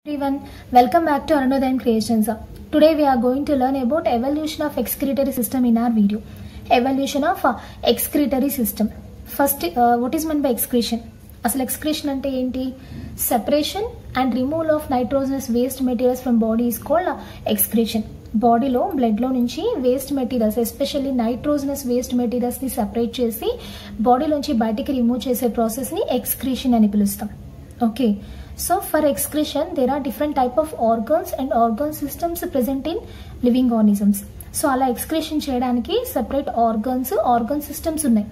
everyone welcome back to Arunodayam Creations today we are going to learn about evolution of excretory system in our video evolution of uh, excretory system first uh, what is meant by excretion అసలు excretion అంటే ఏంటి separation and removal of nitrogenous waste materials from body is called excretion బాడీలో బ్లడ్లో నుంచి waste materials especially nitrogenous waste మెటీరియల్స్ని separate చేసి బాడీలోంచి బయటికి రిమూవ్ చేసే ప్రాసెస్ని ఎక్స్క్రీషన్ అని పిలుస్తాం okay so for excretion there are different type of organs and organ systems present in living organisms so అలా ఎక్స్క్రిషన్ చేయడానికి సెపరేట్ ఆర్గన్స్ ఆర్గన్ సిస్టమ్స్ ఉన్నాయి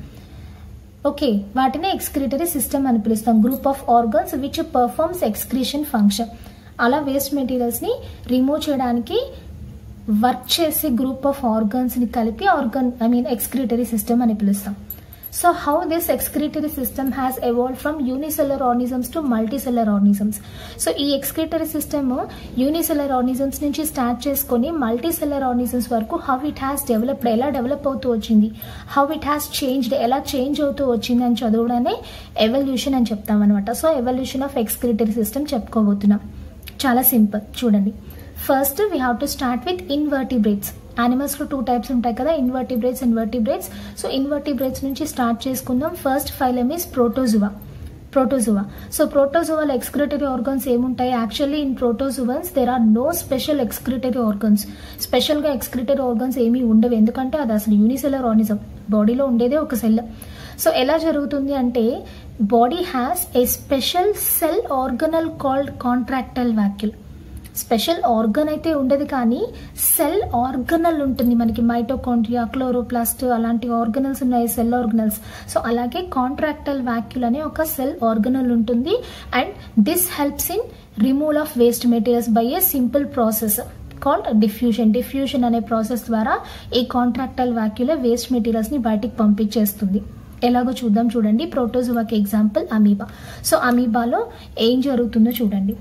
ఓకే వాటిని ఎక్స్క్రిటరీ సిస్టమ్ అని పిలుస్తాం group of organs which performs excretion function అలా waste మెటీరియల్స్ని remove చేయడానికి work చేసే గ్రూప్ ఆఫ్ ఆర్గన్స్ని కలిపి organ I mean excretory system అని పిలుస్తాం so how this excretory system has evolve from unicellular organisms to multicellular organisms so ఈ excretory system unicellular organisms నుంచి స్టార్ట్ చేసుకొని మల్టీసెల్లర్ ఆర్నిజమ్స్ వరకు హౌ ఇట్ హ్యాస్ డెవలప్డ్ ఎలా develop అవుతూ వచ్చింది how it has changed ఎలా చేంజ్ అవుతూ వచ్చింది అని చదవడానే ఎవల్యూషన్ అని చెప్తాం అనమాట so evolution of excretory system చెప్పుకోబోతున్నాం చాలా సింపుల్ చూడండి first we have to start with invertebrates యానిమల్స్లో టూ టైప్స్ ఉంటాయి కదా invertebrates and vertebrates so invertebrates నుంచి స్టార్ట్ చేసుకుందాం first phylum is protozoa protozoa so ప్రోటోజువాల ఎక్స్క్రిటరీ ఆర్గన్స్ ఏముంటాయి actually in protozoans there are no special excretory organs స్పెషల్గా excretory organs ఏమీ ఉండవు ఎందుకంటే అది అసలు యూనిసెల్లర్ ఆర్నిజం బాడీలో ఉండేదే ఒక సెల్ సో ఎలా జరుగుతుంది అంటే body has a special cell organelle called contractile vacuole special organ అయితే ఉండదు కానీ సెల్ ఆర్గనల్ ఉంటుంది మనకి మైటోకాండ్రియా క్లోరోప్లాస్ట్ అలాంటి ఆర్గనల్స్ ఉన్నాయి సెల్ ఆర్గనల్స్ సో అలాగే కాంట్రాక్టల్ వ్యాక్యుల్ అనే ఒక సెల్ ఆర్గనల్ ఉంటుంది and this helps in removal of waste materials by a simple process called diffusion diffusion అనే ప్రాసెస్ ద్వారా ఈ కాంట్రాక్టల్ వ్యాక్యులే వేస్ట్ మెటీరియల్స్ని బయటికి పంపించేస్తుంది ఎలాగో చూద్దాం చూడండి ప్రోటోజువాకి ఎగ్జాంపుల్ అమీబా సో అమీబాలో ఏం జరుగుతుందో చూడండి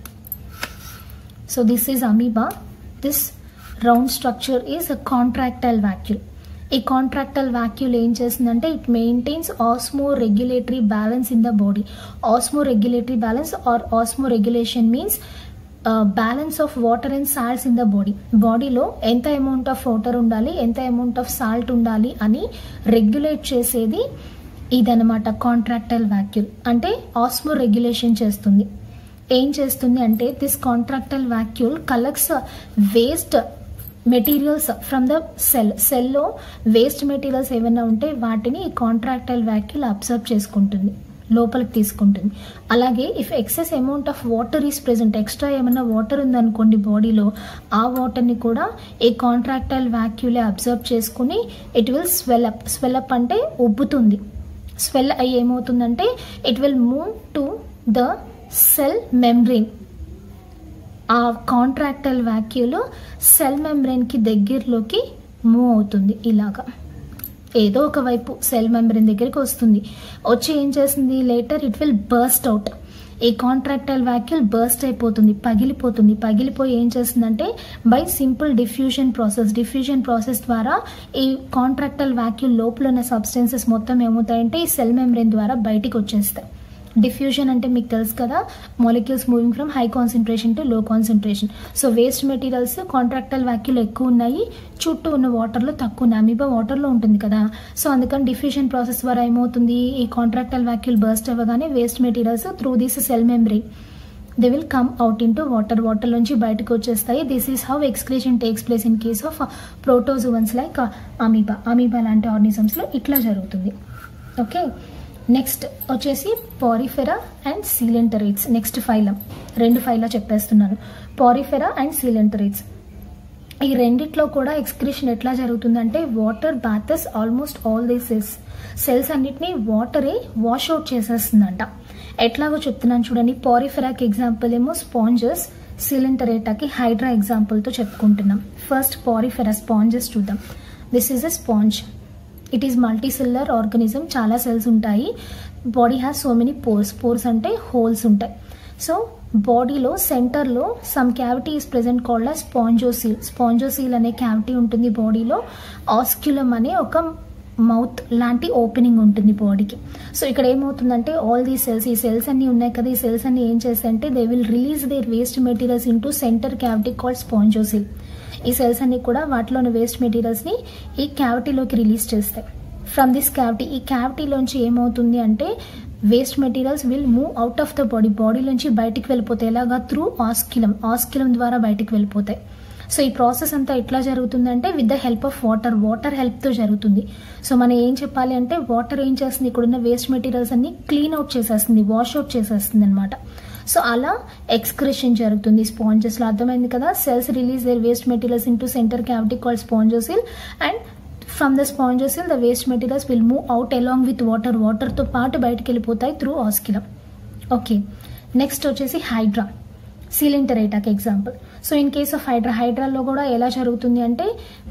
So this is amoeba. This round structure is a contractile vacuole. ఈ కాంట్రాక్టల్ వాక్యూల్ ఏం చేస్తుందంటే it maintains osmoregulatory balance in the body osmoregulatory balance or osmoregulation means balance of water and salts in the body బాడీలో ఎంత amount of water ఉండాలి ఎంత amount of salt ఉండాలి అని regulate చేసేది ఇదనమాట కాంట్రాక్టల్ వాక్యూల్ అంటే osmoregulation చేస్తుంది ఏం చేస్తుంది అంటే this contractile vacuole collects waste materials from the cell సెల్లో వేస్ట్ మెటీరియల్స్ ఏమైనా ఉంటే వాటిని ఈ కాంట్రాక్టల్ వాక్యూల్ అబ్జర్వ్ చేసుకుంటుంది లోపలికి తీసుకుంటుంది అలాగే if excess amount of water is present extra ఏమైనా వాటర్ ఉందనుకోండి బాడీలో ఆ వాటర్ని కూడా ఈ కాంట్రాక్టల్ వాక్యూలే అబ్జర్వ్ చేసుకుని ఇట్ విల్ స్వెల్అప్ స్వెల్అప్ అంటే ఉబ్బుతుంది స్వెల్ అయ్యి ఏమవుతుందంటే it will move to the cell membrane ఆ కాంట్రాక్టల్ వ్యాక్యూలో సెల్ మెంబ్రెయిన్కి దగ్గరలోకి మూవ్ అవుతుంది ఇలాగా ఏదో ఒక వైపు సెల్ మెంబ్రెయిన్ దగ్గరికి వస్తుంది వచ్చి ఏం చేస్తుంది later it will burst out ఈ కాంట్రాక్టల్ వ్యాక్యూల్ బర్స్ట్ అయిపోతుంది పగిలిపోతుంది పగిలిపోయి ఏం చేస్తుందంటే by simple diffusion process diffusion process ద్వారా ఈ కాంట్రాక్టల్ వ్యాక్యూల్ లోపల ఉన్న సబ్స్టెన్సెస్ మొత్తం ఏమవుతాయంటే ఈ సెల్ మెంబ్రెయిన్ ద్వారా బయటికి వచ్చేస్తాయి డిఫ్యూజన్ అంటే మీకు తెలుసు కదా molecules moving from high concentration to low concentration so waste materials contractile vacuole ఎక్కువ ఉన్నాయి చుట్టూ ఉన్న వాటర్లో తక్కువ ఉన్నాయి అమీబా వాటర్లో ఉంటుంది కదా సో అందుకని డిఫ్యూజన్ ప్రాసెస్ ద్వారా ఏమవుతుంది ఈ కాంట్రాక్టల్ వ్యాక్యూల్ బర్స్ట్ అవ్వగానే waste materials through this cell membrane they will come out into water water నుంచి బయటకు వచ్చేస్తాయి this is how excretion takes place in case of protozoans like amoeba amoeba లాంటి ఆర్నిజమ్స్లో ఇట్లా జరుగుతుంది ఓకే నెక్స్ట్ వచ్చేసి Porifera and coelenterates next phylum రెండు ఫైల్లో చెప్పేస్తున్నాను పారిఫెరా అండ్ సీలెంటరేట్స్ ఈ రెండిట్లో కూడా ఎక్స్క్రిషన్ ఎట్లా జరుగుతుందంటే water bathes almost all the cells cells అన్నిటినీ వాటరే వాష్ అవుట్ చేసేస్తుందంట ఎట్లాగో చెప్తున్నాను చూడండి పారిఫెరాకి ఎగ్జాంపుల్ ఏమో స్పాంజెస్ సిలింటరేటాకి హైడ్రా ఎగ్జాంపుల్తో చెప్పుకుంటున్నాం ఫస్ట్ పారిఫెరా స్పాంజెస్ చూద్దాం this is a sponge it is multicellular organism చాలా సెల్స్ ఉంటాయి body has so many pores pores అంటే హోల్స్ ఉంటాయి సో బాడీలో సెంటర్లో some cavity is present called spongocoel spongocoel అనే క్యావిటీ ఉంటుంది బాడీలో ఆస్క్యులం అనే ఒక మౌత్ లాంటి ఓపెనింగ్ ఉంటుంది బాడీకి సో ఇక్కడ ఏమవుతుందంటే ఆల్ దీ సెల్స్ ఈ సెల్స్ అన్ని ఉన్నాయి కదా ఈ సెల్స్ అన్ని ఏం చేస్తాయంటే they will release their waste materials into center cavity called spongocoel ఈ సెల్స్ అన్ని కూడా వాటిలోని వేస్ట్ మెటీరియల్స్ని ఈ క్యావిటీలోకి రిలీజ్ చేస్తాయి ఫ్రమ్ దిస్ క్యావిటీ ఈ క్యావిటీలోంచి ఏమవుతుంది అంటే waste materials will move out of the body బాడీలోంచి బయటికి వెళ్ళిపోతాయి ఎలాగా త్రూ ఆస్కిలం ఆస్కిలం ద్వారా బయటికి వెళ్ళిపోతాయి సో ఈ ప్రాసెస్ అంతా ఎట్లా జరుగుతుందంటే with the help of water water హెల్ప్తో జరుగుతుంది సో మనం ఏం చెప్పాలి అంటే వాటర్ ఏం చేస్తుంది ఇక్కడున్న వేస్ట్ మెటీరియల్స్ అన్ని క్లీన్ అవుట్ చేసేస్తుంది వాష్ అవుట్ చేసేస్తుంది అనమాట సో అలా ఎక్స్క్రిషన్ జరుగుతుంది స్పాంజెస్లో అర్థమైంది కదా cells release their waste materials into center cavity call spongocoel and from the spongocoel the waste materials will move out along with water వాటర్తో పాటు బయటకు వెళ్ళిపోతాయి త్రూ ఆస్కిలం ఓకే నెక్స్ట్ వచ్చేసి హైడ్రా సిలింటరేటాకి example so in case of hydra హైడ్రాలో కూడా ఎలా జరుగుతుంది అంటే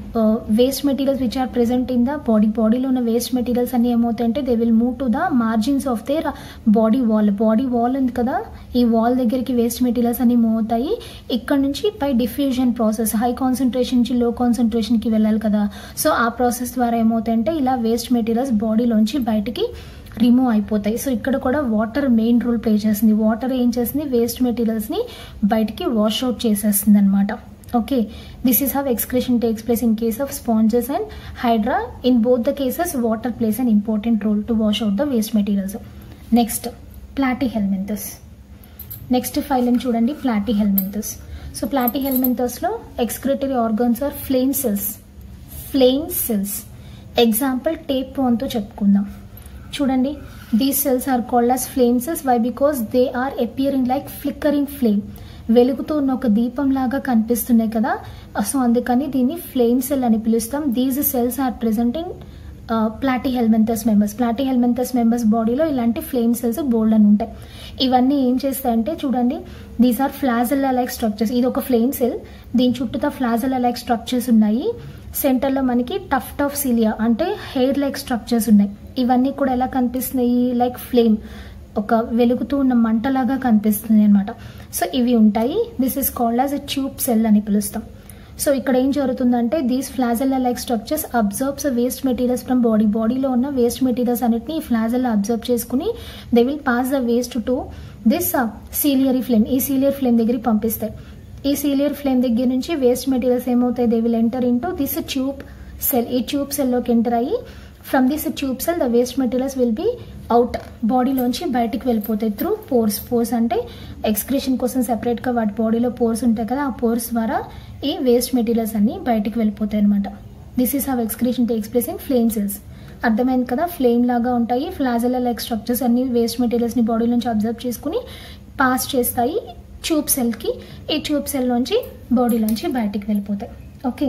waste materials which are present in the body బాడీలో ఉన్న వేస్ట్ మెటీరియల్స్ అన్ని ఏమవుతాయంటే they will move to the margins of their body wall body wall ఉంది కదా ఈ వాల్ దగ్గరికి వేస్ట్ మెటీరియల్స్ అన్ని మూవ్ అవుతాయి ఇక్కడ నుంచి by diffusion process high concentration నుంచి లో కాన్సన్ట్రేషన్కి వెళ్ళాలి కదా సో ఆ ప్రాసెస్ ద్వారా ఏమవుతాయంటే ఇలా వేస్ట్ మెటీరియల్స్ బాడీలోంచి బయటికి రిమూవ్ అయిపోతాయి సో ఇక్కడ కూడా వాటర్ మెయిన్ రోల్ ప్లే చేస్తుంది వాటర్ ఏం చేస్తుంది వేస్ట్ మెటీరియల్స్ని బయటికి వాష్ అవుట్ చేసేస్తుంది అనమాట okay this is how excretion takes place in case of sponges and hydra in both the cases water plays an important role to wash out the waste materials next Platyhelminthes next phylum చూడండి Platyhelminthes so ప్లాటీ హెల్మెంతస్లో excretory organs are flame cells flame cells example టేప్ వన్తో చెప్పుకుందాం చూడండి these cells are called as flame cells why because they are appearing like flickering flame వెలుగుతూ ఉన్న ఒక దీపం లాగా కనిపిస్తున్నాయి కదా సో అందుకని దీన్ని ఫ్లేమ్ సెల్ అని పిలుస్తాం these cells are present in Platyhelminthes members Platyhelminthes members బాడీలో ఇలాంటి ఫ్లేమ్ సెల్స్ బోల్డ్ అని ఉంటాయి ఇవన్నీ ఏం చేస్తాయంటే చూడండి these are flagella like structures ఇది ఒక ఫ్లేమ్ సెల్ దీని చుట్టూతా ఫ్లాజెల్లా లైక్ స్ట్రక్చర్స్ ఉన్నాయి సెంటర్లో మనకి టఫ్ టఫ్ సిలియా అంటే హెయిర్ లైక్ స్ట్రక్చర్స్ ఉన్నాయి ఇవన్నీ కూడా ఎలా కనిపిస్తున్నాయి లైక్ ఫ్లేమ్ ఒక వెలుగుతూ ఉన్న మంటలాగా కనిపిస్తుంది అనమాట సో ఇవి ఉంటాయి this is called as a tube cell అని పిలుస్తాం సో ఇక్కడ ఏం జరుగుతుందంటే these flagella like structures absorbs waste materials from body బాడీలో ఉన్న వేస్ట్ మెటీరియల్స్ అన్నిటిని ఈ ఫ్లాజెల్లా అబ్జర్వ్ చేసుకుని they will pass the waste to this ciliary flame ఈ సీలియర్ ఫ్లేమ్ దగ్గరికి పంపిస్తాయి ఈ సీలియర్ ఫ్లేమ్ దగ్గర నుంచి వేస్ట్ మెటీరియల్స్ ఏమవుతాయి they will enter into this tube cell ఈ ట్యూబ్ సెల్లోకి ఎంటర్ అయ్యి from this tube cell the waste materials will be out బాడీలోంచి బయటికి వెళ్ళిపోతాయి త్రూ పోర్స్ పోర్స్ అంటే ఎక్స్క్రిషన్ కోసం సెపరేట్గా వాటి బాడీలో పోర్స్ ఉంటాయి కదా ఆ పోర్స్ ద్వారా ఈ వేస్ట్ మెటీరియల్స్ అన్ని బయటికి వెళ్ళిపోతాయి అనమాట this is how excretion takes place in flame cells అర్థమైంది కదా ఫ్లేమ్ లాగా ఉంటాయి ఫ్లాజెలా లైక్ స్ట్రక్చర్స్ అన్ని వేస్ట్ మెటీరియల్స్ని బాడీ నుంచి అబ్జర్వ్ చేసుకుని పాస్ చేస్తాయి ట్యూబ్ సెల్కి ఈ ట్యూబ్ సెల్ నుంచి బాడీలోంచి బయటికి వెళ్ళిపోతాయి okay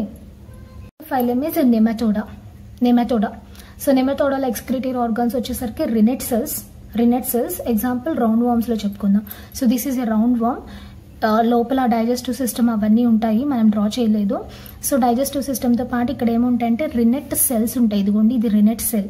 phylum is Nematoda Nematoda so నెమటోడాలో ఎక్స్క్రిటరీ ఆర్గాన్స్ వచ్చేసరికి renette cells renette cells example round వామ్స్లో చెప్పుకుందాం so this is a round worm లోపల డైజెస్టివ్ సిస్టమ్ అవన్నీ ఉంటాయి మనం డ్రా చేయలేదు సో డైజెస్టివ్ సిస్టమ్తో పాటు ఇక్కడ ఏముంటాయంటే రినెట్ సెల్స్ ఉంటాయి ఇదిగోండి ఇది రినెట్ సెల్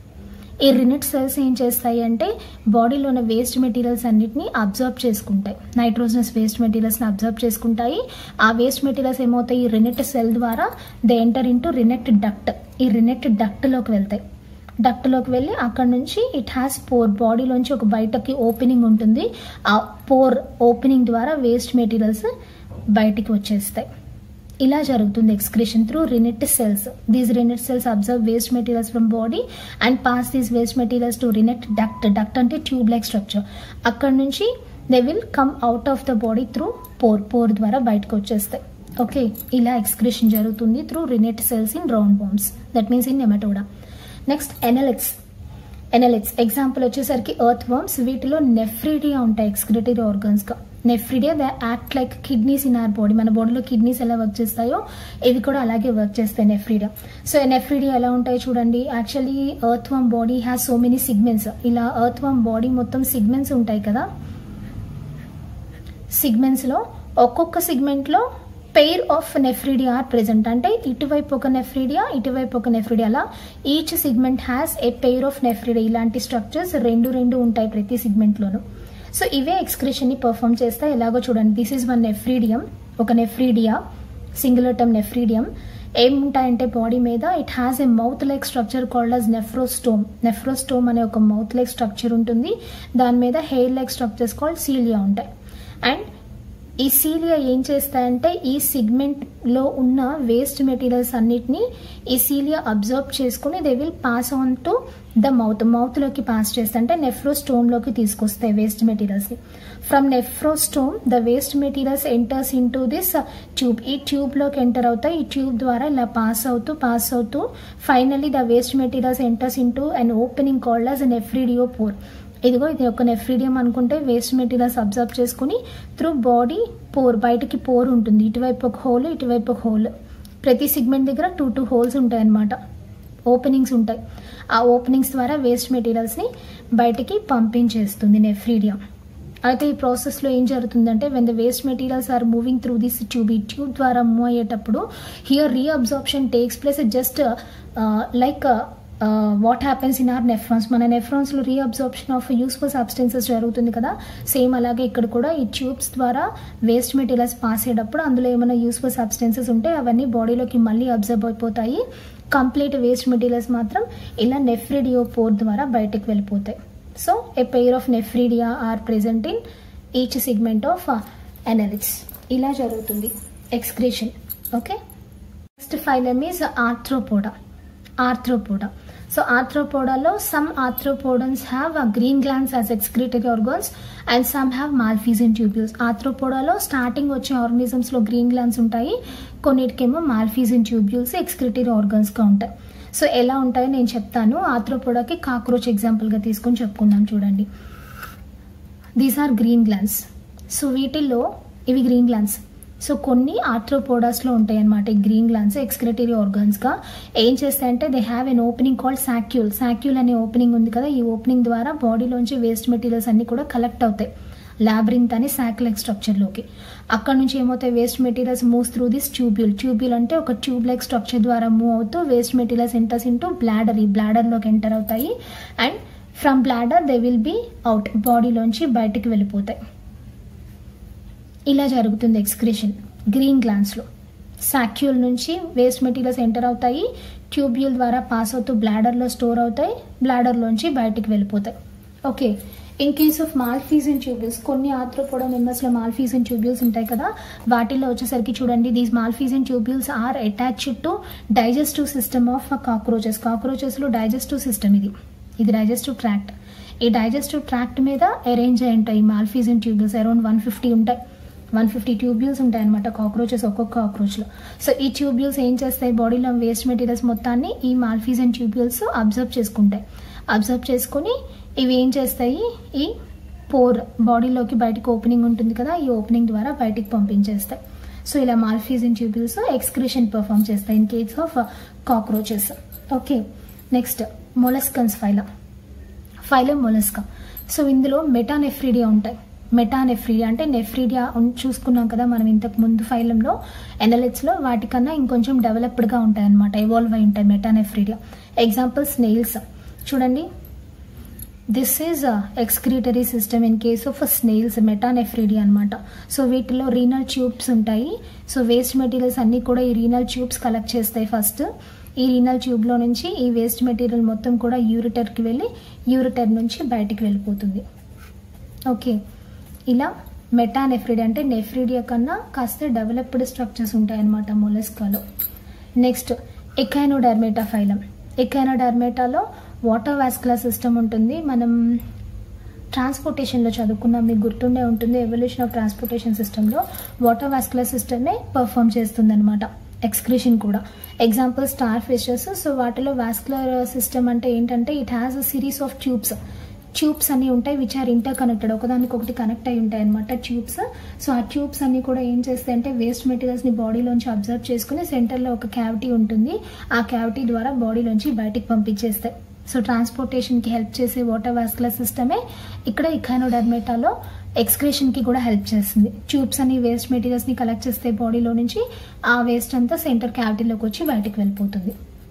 ఈ రినెట్ సెల్స్ ఏం చేస్తాయి అంటే బాడీలో ఉన్న వేస్ట్ మెటీరియల్స్ అన్నిటిని అబ్జర్వ్ చేసుకుంటాయి నైట్రోజనస్ వేస్ట్ మెటీరియల్స్ని అబ్జర్వ్ చేసుకుంటాయి ఆ వేస్ట్ మెటీరియల్స్ ఏమవుతాయి ఈ రినెట్ సెల్ ద్వారా they enter into renette duct ఈ రినెట్ డక్ట్లోకి వెళ్తాయి డక్ట్లోకి వెళ్ళి అక్కడ నుంచి ఇట్ హ్యాస్ పోర్ బాడీలోంచి ఒక బయటకి ఓపెనింగ్ ఉంటుంది ఆ పోర్ ఓపెనింగ్ ద్వారా వేస్ట్ మెటీరియల్స్ బయటికి వచ్చేస్తాయి ఇలా జరుగుతుంది excretion through renette cells these renette cells absorb waste materials from body and pass these waste materials to renette duct duct అంటే ట్యూబ్ లైక్ స్ట్రక్చర్ అక్కడ నుంచి they will come out of the body through pore pore ద్వారా బయటకు వచ్చేస్తాయి okay ఇలా excretion జరుగుతుంది through renette cells in round worms that means in Nematoda next annelids ఎనలిక్స్ example వచ్చేసరికి earthworms వీటిలో నెఫ్రిడియా ఉంటాయి ఎక్స్క్రిటరీ ఆర్గన్స్గా nephridia they act like kidneys in our body మన బాడీలో కిడ్నీస్ ఎలా వర్క్ చేస్తాయో ఇవి కూడా అలాగే వర్క్ చేస్తాయి నెఫ్రిడియా సో నెఫ్రిడియా ఎలా ఉంటాయి చూడండి actually earthworm body has so many segments ఇలా ఎర్త్ వర్మ్ బాడీ మొత్తం సిగ్మెంట్స్ ఉంటాయి కదా సిగ్మెంట్స్లో ఒక్కొక్క సిగ్మెంట్లో pair of nephridia are present అంటే ఇటువైపు ఒక నెఫ్రిడియా ఇటువైపు ఒక నెఫ్రిడియా అలా each segment has a pair of nephridia ఇలాంటి స్ట్రక్చర్స్ రెండు రెండు ఉంటాయి ప్రతి సిగ్మెంట్లోనూ సో ఇవే ఎక్స్క్రిషన్ని పర్ఫామ్ చేస్తాయి ఎలాగో చూడండి దిస్ ఈజ్ వన్ నెఫ్రీడియం ఒక నెఫ్రీడియా సింగులర్ టర్మ్ నెఫ్రీడియం ఏముంటాయంటే బాడీ మీద it has a mouth like structure called as nephrostome nephrostome అనే ఒక మౌత్ లైక్ స్ట్రక్చర్ ఉంటుంది దాని మీద hair like structures called cilia ఉంటాయి అండ్ ఈ సీలియా ఏం చేస్తాయంటే ఈ సిగ్మెంట్లో ఉన్న వేస్ట్ మెటీరియల్స్ అన్నిటిని ఈ సీలియా అబ్జర్వ్ చేసుకుని they will pass on to the mouth మౌత్లోకి పాస్ చేస్తే అంటే నెఫ్రోస్టోమ్లోకి తీసుకొస్తాయి waste మెటీరియల్స్ని from nephrostome the waste materials enters into this tube ఈ ట్యూబ్లోకి ఎంటర్ అవుతాయి ఈ ట్యూబ్ ద్వారా ఇలా పాస్ అవుతూ పాస్ అవుతూ finally the waste materials enters into and opening called as nephridiopore ఇదిగో ఇది ఒక నెఫ్రీడియం అనుకుంటే వేస్ట్ మెటీరియల్స్ అబ్జర్వ్ చేసుకుని త్రూ బాడీ పోర్ బయటకి పోర్ ఉంటుంది ఇటువైపు ఒక హోల్ ఇటువైపు ఒక హోల్ ప్రతి సిగ్మెంట్ దగ్గర టూ టూ హోల్స్ ఉంటాయి అన్నమాట ఓపెనింగ్స్ ఉంటాయి ఆ ఓపెనింగ్స్ ద్వారా వేస్ట్ మెటీరియల్స్ని బయటికి పంపించేస్తుంది నెఫ్రీడియం అయితే ఈ ప్రాసెస్లో ఏం జరుగుతుందంటే when the waste materials are moving through this tube ఈ ట్యూబ్ ద్వారా మూవ్ అయ్యేటప్పుడు here reabsorption takes place just like what happens in our nephrons మన నెఫ్రాన్స్లో రీఅబ్జార్ప్షన్ ఆఫ్ యూస్ఫుల్ సబ్స్టెన్సెస్ జరుగుతుంది కదా సేమ్ అలాగే ఇక్కడ కూడా ఈ ట్యూబ్స్ ద్వారా వేస్ట్ మెటీరియల్స్ పాస్ అయ్యేటప్పుడు అందులో ఏమైనా యూస్ఫుల్ సబ్స్టెన్సెస్ ఉంటే అవన్నీ బాడీలోకి మళ్ళీ అబ్జర్వ్ అయిపోతాయి కంప్లీట్ వేస్ట్ మెటీరియల్స్ మాత్రం ఇలా నెఫ్రిడియో పోర్ ద్వారా బయటకు వెళ్ళిపోతాయి so a pair of nephridia are present in each segment of annelids ఇలా జరుగుతుంది excretion okay next phylum is Arthropoda Arthropoda so ఆర్థ్రోపోడాలో some arthropodans have green glands as excretory organs and some have malpighian tubules ఆర్థ్రోపోడాలో starting వచ్చే ఆర్గనిజమ్స్లో green glance ఉంటాయి కొన్నిటికేమో మాల్ఫీజన్ tubules excretory ఆర్గన్స్గా ఉంటాయి so ఎలా ఉంటాయో నేను చెప్తాను ఆర్థ్రోపోడాకి కాక్రోచ్ ఎగ్జాంపుల్గా తీసుకొని చెప్పుకుందాం చూడండి these are green glands so వీటిల్లో ఇవి గ్రీన్ గ్లాన్స్ సో కొన్ని ఆర్థ్రోపోడాస్లో ఉంటాయి అనమాట ఈ గ్రీన్ గ్లాన్స్ ఎక్స్క్రిటరీ ఆర్గాన్స్గా ఏం చేస్తాయంటే they have an opening called saccule saccule అనే ఓపెనింగ్ ఉంది కదా ఈ ఓపెనింగ్ ద్వారా బాడీలోంచి వేస్ట్ మెటీరియల్స్ అన్ని కూడా కలెక్ట్ అవుతాయి లాబ్రింత్ అని సాక్లెక్ స్ట్రక్చర్లోకి అక్కడ నుంచి ఏమవుతాయి waste materials moves through this tubule tubule అంటే ఒక ట్యూబ్ లైక్ స్ట్రక్చర్ ద్వారా మూవ్ అవుతూ waste materials enters into bladder ఈ బ్లాడర్లోకి ఎంటర్ అవుతాయి and from bladder they will be out బాడీలోంచి బయటికి వెళ్ళిపోతాయి ఇలా జరుగుతుంది ఎక్స్క్రిషన్ గ్రీన్ గ్లాన్స్లో సాక్యూల్ నుంచి వేస్ట్ మెటీరియల్స్ ఎంటర్ అవుతాయి ట్యూబ్యూల్ ద్వారా పాస్ అవుతూ బ్లాడర్లో స్టోర్ అవుతాయి బ్లాడర్లోంచి బయటికి వెళ్ళిపోతాయి okay in case of Malpighian tubules కొన్ని ఆర్థ్రోపోడా మెంబర్స్లో మాల్ఫీజన్ ట్యూబ్యూల్స్ ఉంటాయి కదా వాటిల్లో వచ్చేసరికి చూడండి these Malpighian tubules are attached to digestive system of cockroaches కాక్రోచెస్లో డైజెస్టివ్ సిస్టమ్ ఇది ఇది డైజెస్టివ్ ట్రాక్ట్ ఈ డైజెస్టివ్ ట్రాక్ట్ మీద అరేంజ్ అయి ఉంటాయి Malpighian tubules around one fifty ఉంటాయి వన్ ఫిఫ్టీ ట్యూబ్యూల్స్ ఉంటాయి అనమాట కాక్రోచెస్ ఒక్కొక్క కాక్రోచ్లో సో ఈ ట్యూబ్యూల్స్ ఏం చేస్తాయి బాడీలో వేస్ట్ మెటీరియల్స్ మొత్తాన్ని ఈ మాల్ఫీజన్ ట్యూబ్యూల్స్ అబ్జర్వ్ చేసుకుంటాయి అబ్జర్వ్ చేసుకొని ఇవి ఏం చేస్తాయి ఈ పోర్ బాడీలోకి బయటకు ఓపెనింగ్ ఉంటుంది కదా ఈ ఓపెనింగ్ ద్వారా బయటికి పంపించేస్తాయి సో ఇలా మాల్ఫీజన్ ట్యూబ్యూల్స్ ఎక్స్క్రిషన్ పర్ఫామ్ చేస్తాయి in case of cockroaches okay next molluscans phylum phylum Mollusca so ఇందులో మెటానెఫ్రిడియా ఉంటాయి మెటానెఫ్రీడియా అంటే నెఫ్రీడియా చూసుకున్నాం కదా మనం ఇంతకు ముందు ఫైలంలో ఎనలిట్స్లో వాటికన్నా ఇంకొంచెం డెవలప్డ్గా ఉంటాయి అనమాట ఎవాల్వ్ అయి ఉంటాయి మెటానెఫ్రీడియా ఎగ్జాంపుల్ స్నేల్స్ చూడండి this is excretory system in case of snails metanephridia అనమాట సో వీటిలో రీనల్ ట్యూబ్స్ ఉంటాయి సో వేస్ట్ మెటీరియల్స్ అన్నీ కూడా ఈ రీనల్ ట్యూబ్స్ కలెక్ట్ చేస్తాయి ఫస్ట్ ఈ రీనల్ ట్యూబ్లో నుంచి ఈ వేస్ట్ మెటీరియల్ మొత్తం కూడా యూరిటర్కి వెళ్ళి యూరిటర్ నుంచి బయటికి వెళ్ళిపోతుంది ఓకే ఇలా మెటానెఫ్రిడియా అంటే నెఫ్రిడియా కన్నా కాస్త డెవలప్డ్ స్ట్రక్చర్స్ ఉంటాయన్నమాట మొలస్కాలో నెక్స్ట్ ఎకానోడర్మేటా ఫైలం ఎకానోడర్మేటాలో వాటర్ వాస్కులర్ సిస్టమ్ ఉంటుంది మనం ట్రాన్స్పోర్టేషన్లో చదువుకున్నాం మీకు గుర్తుండే ఉంటుంది ఎవల్యూషన్ ఆఫ్ ట్రాన్స్పోర్టేషన్ సిస్టంలో వాటర్ వాస్కులర్ సిస్టమే పర్ఫామ్ చేస్తుంది అనమాట ఎక్స్క్రిషన్ కూడా ఎగ్జాంపుల్ స్టార్ ఫిషెస్ సో వాటిలో వాస్కులర్ సిస్టమ్ అంటే ఏంటంటే it has a series of tubes tubes అన్నీ ఉంటాయి విచ్ ఆర్ ఇంటర్ కనెక్టెడ్ ఒకదానికి ఒకటి కనెక్ట్ అయి ఉంటాయి అనమాట ట్యూబ్స్ సో ఆ ట్యూబ్స్ అన్ని కూడా ఏం చేస్తాయి అంటే వేస్ట్ మెటీరియల్స్ని బాడీలోంచి అబ్జర్వ్ చేసుకుని సెంటర్లో ఒక క్యావిటీ ఉంటుంది ఆ క్యావిటీ ద్వారా బాడీలోంచి బయటికి పంపించేస్తాయి సో ట్రాన్స్పోర్టేషన్కి హెల్ప్ చేసే వాటర్ వాస్కులర్ సిస్టమే ఇక్కడ ఇకానోడర్మేటాలో ఎక్స్క్రేషన్కి కూడా హెల్ప్ చేస్తుంది ట్యూబ్స్ అని వేస్ట్ మెటీరియల్స్ని కలెక్ట్ చేస్తే బాడీలో నుంచి ఆ వేస్ట్ అంతా సెంటర్ క్యావిటీలోకి వచ్చి బయటికి వెళ్ళిపోతుంది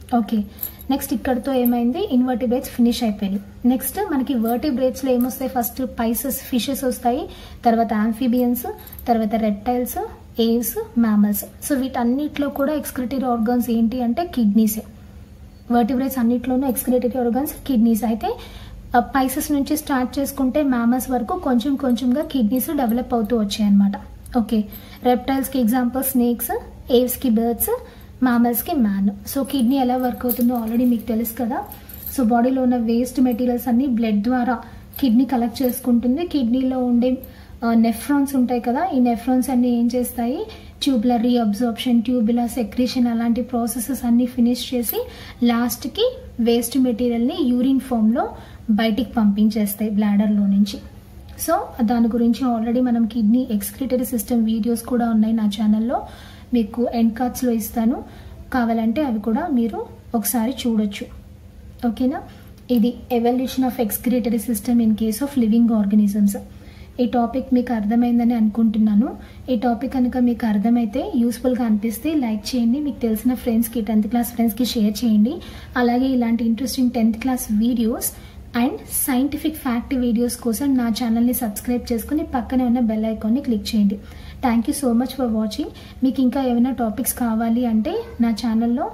ఓకే నెక్స్ట్ ఇక్కడతో ఏమైంది ఇన్వర్టిబ్రేట్స్ ఫినిష్ అయిపోయినాయి నెక్స్ట్ మనకి వర్టిబ్రేట్స్లో ఏమొస్తాయి ఫస్ట్ పైసెస్ ఫిషెస్ వస్తాయి తర్వాత ఆంఫిబియన్స్ తర్వాత రెప్టైల్స్ ఏవ్స్ మ్యామల్స్ సో వీటన్నిటిలో కూడా ఎక్స్క్రిటరీ ఆర్గాన్స్ ఏంటి అంటే కిడ్నీసే వర్టిబ్రేట్స్ అన్నిట్లోనూ ఎక్స్క్రిటరీ ఆర్గాన్స్ కిడ్నీస్ అయితే పైసెస్ నుంచి స్టార్ట్ చేసుకుంటే మ్యామల్స్ వరకు కొంచెం కొంచెంగా కిడ్నీస్ డెవలప్ అవుతూ వచ్చాయి అనమాట ఓకే రెప్టైల్స్కి ఎగ్జాంపుల్ స్నేక్స్ ఏవ్స్కి బర్డ్స్ మ్యామల్స్కి మ్యాన్ సో కిడ్నీ ఎలా వర్క్ అవుతుందో ఆల్రెడీ మీకు తెలుసు కదా సో బాడీలో ఉన్న వేస్ట్ మెటీరియల్స్ అన్ని బ్లడ్ ద్వారా కిడ్నీ కలెక్ట్ చేసుకుంటుంది కిడ్నీలో ఉండే నెఫ్రాన్స్ ఉంటాయి కదా ఈ నెఫ్రాన్స్ అన్ని ఏం చేస్తాయి ట్యూబ్లర్ రీఅబ్జార్ప్షన్ ట్యూబులర్ సెక్రేషన్ అలాంటి ప్రాసెసెస్ అన్ని ఫినిష్ చేసి లాస్ట్కి వేస్ట్ మెటీరియల్ని యూరిన్ ఫామ్లో బయటికి పంపించేస్తాయి బ్లాడర్లో నుంచి సో దాని గురించి ఆల్రెడీ మనం కిడ్నీ ఎక్స్క్రిటరీ సిస్టమ్ వీడియోస్ కూడా ఉన్నాయి నా ఛానల్లో మీకు ఎండ్ కార్డ్స్లో ఇస్తాను కావాలంటే అవి కూడా మీరు ఒకసారి చూడొచ్చు ఓకేనా ఇది evolution of excretory system in case of living organisms ఈ టాపిక్ మీకు అర్థమైందని అనుకుంటున్నాను ఈ టాపిక్ కనుక మీకు అర్థమైతే యూస్ఫుల్గా అనిపిస్తే లైక్ చేయండి మీకు తెలిసిన ఫ్రెండ్స్కి టెన్త్ క్లాస్ ఫ్రెండ్స్కి షేర్ చేయండి అలాగే ఇలాంటి interesting tenth class videos and scientific fact videos కోసం నా ఛానల్ని సబ్స్క్రైబ్ చేసుకుని పక్కనే ఉన్న బెల్ ఐకాన్ని క్లిక్ చేయండి thank you so much for watching మీకు ఇంకా ఏమైనా టాపిక్స్ కావాలి అంటే నా ఛానల్లో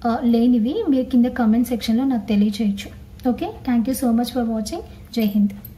లేనివి మీరు కింద కమెంట్ సెక్షన్లో నాకు తెలియచేయచ్చు okay thank you so much for watching జై హింద్